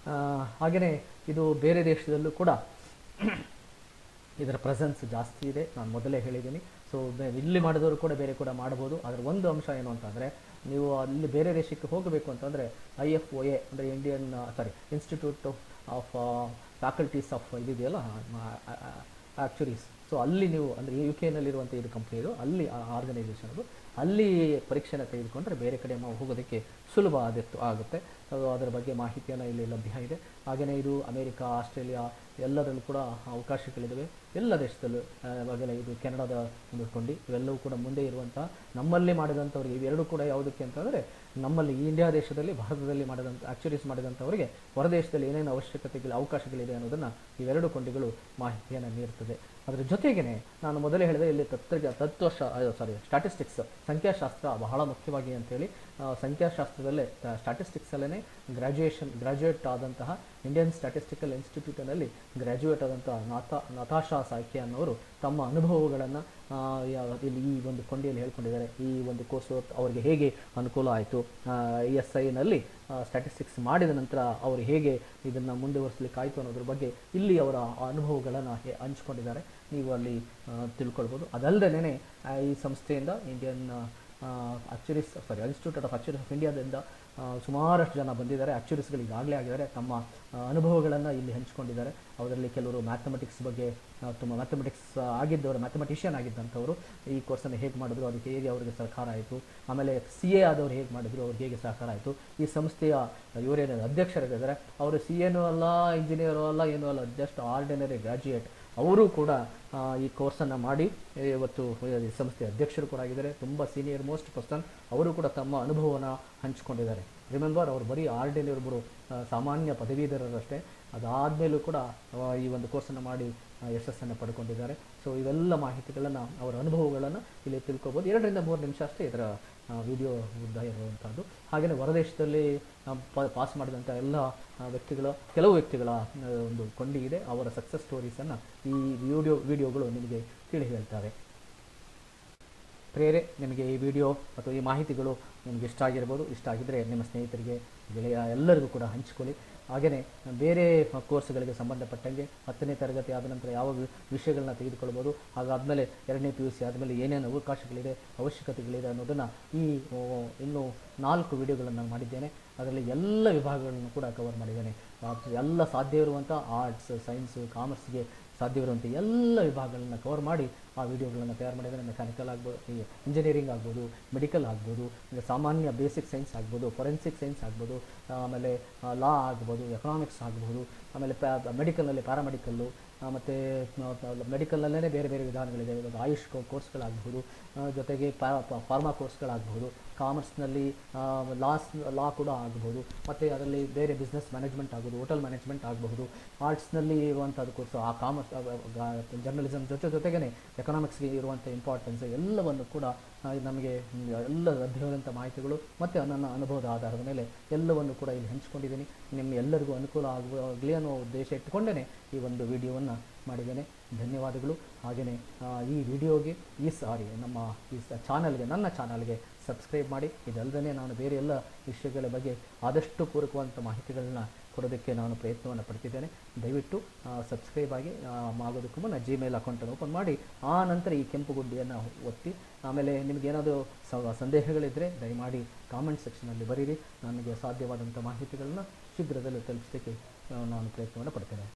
ಹಾಗೆಯೇ ಇದು ಬೇರೆ ದೇಶದಲ್ಲೂ ಕೂಡ ಇದರ ಪ್ರೆಸೆನ್ಸ್ ಜಾಸ್ತಿ ಇದೆ ನಾನು ಮೊದಲೇ ಹೇಳಿದ್ದೀನಿ ಸೊ ಇಲ್ಲಿ ಮಾಡಿದವರು ಕೂಡ ಬೇರೆ ಕೂಡ ಮಾಡ್ಬೋದು ಅದರ ಒಂದು ಅಂಶ ಏನು ಅಂತಂದರೆ ನೀವು ಅಲ್ಲಿ ಬೇರೆ ದೇಶಕ್ಕೆ ಹೋಗಬೇಕು ಅಂತಂದರೆ ಐ ಎಫ್ ಒ ಎ ಅಂದರೆ Indian sorry institute of faculties of ಇದಿದೆಯಲ್ಲ ಆ್ಯಕ್ಚುರೀಸ್ ಸೊ ಅಲ್ಲಿ ನೀವು ಅಂದರೆ ಯು ಕೆನಲ್ಲಿರುವಂಥ ಇದು ಕಂಪ್ನಿ ಇದು ಅಲ್ಲಿ ಆರ್ಗನೈಸೇಷನ್ ಅದು ಅಲ್ಲಿ ಪರೀಕ್ಷೆನ ತೆಗೆದುಕೊಂಡ್ರೆ ಬೇರೆ ಕಡೆ ನಾವು ಹೋಗೋದಕ್ಕೆ ಸುಲಭ ಆದಿತ್ತು ಆಗುತ್ತೆ ಅದು ಅದರ ಬಗ್ಗೆ ಮಾಹಿತಿಯನ್ನು ಇಲ್ಲಿ ಲಭ್ಯ ಇದೆ ಹಾಗೆಯೇ ಇದು ಅಮೇರಿಕಾ ಆಸ್ಟ್ರೇಲಿಯಾ ಎಲ್ಲದರಲ್ಲೂ ಕೂಡ ಅವಕಾಶಗಳಿದ್ದಾವೆ ಎಲ್ಲ ದೇಶದಲ್ಲೂ ಆ, ಇವಾಗೆಲ್ಲ ಇದು ಕೆನಡಾದ ಒಂದು ಕೊಂಡಿ ಇವೆಲ್ಲವೂ ಕೂಡ ಮುಂದೆ ಇರುವಂಥ ನಮ್ಮಲ್ಲಿ ಮಾಡಿದಂಥವ್ರಿಗೆ ಇವೆರಡೂ ಕೂಡ ಯಾವುದಕ್ಕೆ ಅಂತಂದರೆ ನಮ್ಮಲ್ಲಿ ಈ ಇಂಡಿಯಾ ದೇಶದಲ್ಲಿ ಭಾರತದಲ್ಲಿ ಮಾಡಿದಂಥ ಆಕ್ಚುರೀಸ್ ಮಾಡಿದಂಥವರಿಗೆ ಹೊರದೇಶದಲ್ಲಿ ಏನೇನು ಅವಶ್ಯಕತೆಗಳು ಅವಕಾಶಗಳಿದೆ ಅನ್ನೋದನ್ನು ಇವೆರಡು ಕೊಂಡಿಗಳು ಮಾಹಿತಿಯನ್ನು ನೀಡುತ್ತದೆ ಅದರ ಜೊತೆಗೇ ನಾನು ಮೊದಲೇ ಹೇಳಿದೆ ಇಲ್ಲಿ ತತ್ವ ತತ್ವ ಸಾರಿ ಸ್ಟ್ಯಾಟಿಸ್ಟಿಕ್ಸ್ ಸಂಖ್ಯಾಶಾಸ್ತ್ರ ಬಹಳ ಮುಖ್ಯವಾಗಿ ಅಂತೇಳಿ ಆ, ಸಂಖ್ಯಾಶಾಸ್ತ್ರದಲ್ಲೇ ಸ್ಟ್ಯಾಟಿಸ್ಟಿಕ್ಸಲ್ಲೇ ಗ್ರ್ಯಾಜುಯೇಷನ್ ಗ್ರ್ಯಾಜುಯೇಟ್ ಆದಂತಹ ಇಂಡಿಯನ್ ಸ್ಟ್ಯಾಟಿಸ್ಟಿಕಲ್ ಇನ್ಸ್ಟಿಟ್ಯೂಟನಲ್ಲಿ ಗ್ರ್ಯಾಜುಯೇಟ್ ಆದಂಥ ನಾಥಾ ನತಾಶಾ ಸಾಯ್ಕೆ ಅನ್ನೋರು ತಮ್ಮ ಅನುಭವಗಳನ್ನು ಇಲ್ಲಿ ಈ ಒಂದು ಕೊಂಡಿಯಲ್ಲಿ ಹೇಳ್ಕೊಂಡಿದ್ದಾರೆ ಈ ಒಂದು ಕೋರ್ಸು ಅವರಿಗೆ ಹೇಗೆ ಅನುಕೂಲ ಆಯಿತು ಇ ಎಸ್ ಐನಲ್ಲಿ ಸ್ಟ್ಯಾಟಿಸ್ಟಿಕ್ಸ್ ಮಾಡಿದ ನಂತರ ಅವರು ಹೇಗೆ ಇದನ್ನು ಮುಂದುವರಿಸಲಿಕ್ಕೆ ಆಯಿತು ಅನ್ನೋದ್ರ ಬಗ್ಗೆ ಇಲ್ಲಿ ಅವರ ಅನುಭವಗಳನ್ನು ಹಂಚ್ಕೊಂಡಿದ್ದಾರೆ ನೀವು ಅಲ್ಲಿ ಆ, ತಿಳ್ಕೊಳ್ಬೋದು ಅದಲ್ಲದೇ ಈ ಸಂಸ್ಥೆಯಿಂದ Indian actuaries sorry institute of actuaries of ಇಂಡಿಯಾದಿಂದ ಆ, ಸುಮಾರಷ್ಟು ಜನ ಬಂದಿದ್ದಾರೆ ಆಕ್ಚುರೀಸ್ಗಳು ಈಗಾಗಲೇ ಆಗಿದ್ದಾರೆ ತಮ್ಮ ಅನುಭವಗಳನ್ನು ಇಲ್ಲಿ ಹಂಚ್ಕೊಂಡಿದ್ದಾರೆ ಅದರಲ್ಲಿ ಕೆಲವರು ಮ್ಯಾಥಮೆಟಿಕ್ಸ್ ಬಗ್ಗೆ ಆ, ತುಂಬ ಮ್ಯಾಥಮೆಟಿಕ್ಸ್ ಆಗಿದ್ದವರು ಮ್ಯಾಥಮೆಟಿಷಿಯನ್ ಆಗಿದ್ದಂಥವರು ಈ ಕೋರ್ಸನ್ನು ಹೇಗೆ ಮಾಡಿದ್ರು ಅದಕ್ಕೆ ಹೇಗೆ ಅವರಿಗೆ ಸಹಕಾರ ಆಯಿತು ಆಮೇಲೆ ಸಿ ಎ ಆದವರು ಹೇಗೆ ಮಾಡಿದ್ರು ಅವ್ರಿಗೆ ಹೇಗೆ ಸಹಕಾರ ಆಯಿತು ಈ ಸಂಸ್ಥೆಯ ಇವರೇನು ಅಧ್ಯಕ್ಷರಿದ್ದಾರೆ ಅವರು ಸಿ ಎನೂ ಅಲ್ಲ ಇಂಜಿನಿಯರು ಅಲ್ಲ ಏನೂ ಅಲ್ಲ ಜಸ್ಟ್ ಆರ್ಡಿನರಿ ಗ್ರ್ಯಾಜುಯೇಟ್ ಅವರು ಕೂಡ ಆ, ಈ ಕೋರ್ಸನ್ನು ಮಾಡಿ ಇವತ್ತು ಈ ಸಂಸ್ಥೆಯ ಅಧ್ಯಕ್ಷರು ಕೂಡ ಆಗಿದ್ದಾರೆ ತುಂಬ ಸೀನಿಯರ್ ಮೋಸ್ಟ್ ಪರ್ಸನ್ ಅವರು ಕೂಡ ತಮ್ಮ ಅನುಭವವನ್ನು ಹಂಚಿಕೊಂಡಿದ್ದಾರೆ ರಿಮೆಂಬರ್ ಅವರು ಬರೀ ಆರ್ ಡಿಯಲ್ಲಿ ಒಬ್ಬರು ಆ, ಸಾಮಾನ್ಯ ಪದವೀಧರರಷ್ಟೇ ಅದಾದಮೇಲೂ ಕೂಡ ಆ, ಈ ಒಂದು ಕೋರ್ಸನ್ನು ಮಾಡಿ ಆ, ಯಶಸ್ಸನ್ನು ಪಡ್ಕೊಂಡಿದ್ದಾರೆ ಸೊ ಇವೆಲ್ಲ ಮಾಹಿತಿಗಳನ್ನು ಅವರ ಅನುಭವಗಳನ್ನು ಇಲ್ಲಿ ತಿಳ್ಕೊಬೋದು ಎರಡರಿಂದ ಮೂರು ನಿಮಿಷ ಅಷ್ಟೇ ಇದರ ವಿಡಿಯೋ ಉದ್ದ ಇರುವಂಥದ್ದು ಹಾಗೆಯೇ ಹೊರದೇಶದಲ್ಲಿ ಆ, ಪ- ಪಾಸ್ ಮಾಡಿದಂಥ ಎಲ್ಲ ಆ, ವ್ಯಕ್ತಿಗಳ ಕೆಲವು ವ್ಯಕ್ತಿಗಳ ಆ, ಒಂದು ಕೊಂಡಿ ಇದೆ ಅವರ ಸಕ್ಸಸ್ ಸ್ಟೋರೀಸನ್ನು ಈ ವಿಡಿಯೋ ವಿಡಿಯೋಗಳು ನಿಮಗೆ ತಿಳಿ ಹೇಳ್ತವೆ ಪ್ರೇರೆ ನಿಮಗೆ ಈ ವಿಡಿಯೋ ಅಥವಾ ಈ ಮಾಹಿತಿಗಳು ನಿಮಗೆ ಇಷ್ಟ ಆಗಿರ್ಬೋದು ಇಷ್ಟ ಆಗಿದ್ದರೆ ನಿಮ್ಮ ಸ್ನೇಹಿತರಿಗೆ ಗೆಳೆಯ ಎಲ್ಲರಿಗೂ ಕೂಡ ಹಂಚಿಕೊಳ್ಳಿ ಹಾಗೆಯೇ ಬೇರೆ ಕೋರ್ಸ್ಗಳಿಗೆ ಸಂಬಂಧಪಟ್ಟಂಗೆ ಹತ್ತನೇ ತರಗತಿ ಆದ ನಂತರ ಯಾವ ವಿ- ವಿಷಯಗಳನ್ನ ತೆಗೆದುಕೊಳ್ಬೋದು ಹಾಗಾದಮೇಲೆ ಎರಡನೇ ಪಿ ಯು ಸಿ ಆದಮೇಲೆ ಏನೇನು ಅವಕಾಶಗಳಿದೆ ಅವಶ್ಯಕತೆಗಳಿದೆ ಅನ್ನೋದನ್ನು ಈ ಓ, ಇನ್ನು ನಾಲ್ಕು ವಿಡಿಯೋಗಳನ್ನು ನಾನು ಮಾಡಿದ್ದೇನೆ ಅದರಲ್ಲಿ ಎಲ್ಲ ವಿಭಾಗಗಳನ್ನು ಕೂಡ ಕವರ್ ಮಾಡಿದ್ದೇನೆ ಆ, ಎಲ್ಲ ಸಾಧ್ಯವಿರುವಂಥ ಆರ್ಟ್ಸ್ ಸೈನ್ಸು ಕಾಮರ್ಸ್ಗೆ ಸಾಧ್ಯವಿರುವಂಥ ಎಲ್ಲ ವಿಭಾಗಗಳನ್ನ ಕವರ್ ಮಾಡಿ ಆ ವಿಡಿಯೋಗಳನ್ನು ತಯಾರು ಮಾಡಿದರೆ ಮೆಕ್ಯಾನಿಕಲ್ ಆಗ್ಬೋದು ಈ ಇಂಜಿನಿಯರಿಂಗ್ ಆಗ್ಬೋದು ಮೆಡಿಕಲ್ ಆಗ್ಬೋದು ಈಗ ಸಾಮಾನ್ಯ ಬೇಸಿಕ್ ಸೈನ್ಸ್ ಆಗ್ಬೋದು ಫೊರೆನ್ಸಿಕ್ ಸೈನ್ಸ್ ಆಗ್ಬೋದು ಆಮೇಲೆ ಲಾ ಆಗ್ಬೋದು ಎಕನಾಮಿಕ್ಸ್ ಆಗ್ಬೋದು ಆಮೇಲೆ ಪ್ಯಾ ಮೆಡಿಕಲ್ನಲ್ಲಿ ಪ್ಯಾರಾಮೆಡಿಕಲ್ಲು ಮತ್ತು ಮೆಡಿಕಲ್ನಲ್ಲೇ ಬೇರೆ ಬೇರೆ ವಿಧಾನಗಳಿದೆ ಇವಾಗ ಆಯುಷ್ ಕೋ- ಕೋರ್ಸ್ಗಳಾಗಬಹುದು ಆ, ಜೊತೆಗೆ ಫಾರ್ಮಾ ಕೋರ್ಸ್ಗಳಾಗಬಹುದು ಕಾಮರ್ಸ್ನಲ್ಲಿ ಲಾಸ್ ಲಾ ಕೂಡ ಆಗಬಹುದು ಮತ್ತು ಅದರಲ್ಲಿ ಬೇರೆ ಬಿಸ್ನೆಸ್ ಮ್ಯಾನೇಜ್ಮೆಂಟ್ ಆಗ್ಬೋದು ಹೋಟೆಲ್ ಮ್ಯಾನೇಜ್ಮೆಂಟ್ ಆಗಬಹುದು ಆರ್ಟ್ಸ್ನಲ್ಲಿ ಇರುವಂಥದ್ದು ಕೋರ್ಸು ಆ ಕಾಮರ್ಸ್ ಜರ್ನಲಿಸಮ್ ಜೊತೆ ಜೊತೆಗೇ ಎಕನಾಮಿಕ್ಸ್ಗೆ ಇರುವಂಥ ಇಂಪಾರ್ಟೆನ್ಸ್ ಎಲ್ಲವನ್ನು ಕೂಡ ಆ, ನಮಗೆ ಮ್, ಎಲ್ಲ ಲಭ್ಯವಾದಂಥ ಮಾಹಿತಿಗಳು ಮತ್ತು ನನ್ನ ಅನುಭವದ ಆಧಾರದ ಮೇಲೆ ಎಲ್ಲವನ್ನು ಕೂಡ ಇಲ್ಲಿ ಹಂಚ್ಕೊಂಡಿದ್ದೀನಿ ನಿಮ್ಮ ಎಲ್ಲರಿಗೂ ಅನುಕೂಲ ಆಗಲಿ ಅನ್ನೋ ಉದ್ದೇಶ ಇಟ್ಟುಕೊಂಡೇ ಈ ಒಂದು ವಿಡಿಯೋವನ್ನು ಮಾಡಿದ್ದೇನೆ ಧನ್ಯವಾದಗಳು ಹಾಗೆಯೇ ಆ, ಈ ವಿಡಿಯೋಗೆ ಈ ಸಾರಿ ನಮ್ಮ ಈ ಚಾನಲ್ಗೆ ನನ್ನ ಚಾನಲ್ಗೆ ಸಬ್ಸ್ಕ್ರೈಬ್ ಮಾಡಿ ಇದಲ್ಲದೆ ನಾನು ಬೇರೆ ಎಲ್ಲ ವಿಷಯಗಳ ಬಗ್ಗೆ ಆದಷ್ಟು ಪೂರಕವಾದಂಥ ಮಾಹಿತಿಗಳನ್ನ ಕೊಡೋದಕ್ಕೆ ನಾನು ಪ್ರಯತ್ನವನ್ನು ಪಡ್ತಿದ್ದೇನೆ ದಯವಿಟ್ಟು ಸಬ್ಸ್ಕ್ರೈಬ್ ಆಗಿ ಆ, ಆಗೋದಕ್ಕೂ ಮುನ್ನ ಜಿಮೇಲ್ ಅಕೌಂಟನ್ನು ಓಪನ್ ಮಾಡಿ ಆ ನಂತರ ಈ ಕೆಂಪು ಗುಡ್ಡಿಯನ್ನು ಒತ್ತಿ ಆಮೇಲೆ ನಿಮಗೇನಾದರೂ ಸ ಸಂದೇಹಗಳಿದ್ದರೆ ದಯಮಾಡಿ ಕಾಮೆಂಟ್ ಸೆಕ್ಷನಲ್ಲಿ ಬರೀರಿ ನನಗೆ ಸಾಧ್ಯವಾದಂಥ ಮಾಹಿತಿಗಳನ್ನ ಶೀಘ್ರದಲ್ಲೇ ತಲುಪಿಸಲಿಕ್ಕೆ ಆ, ನಾನು ಪ್ರಯತ್ನವನ್ನು ಪಡ್ತೇನೆ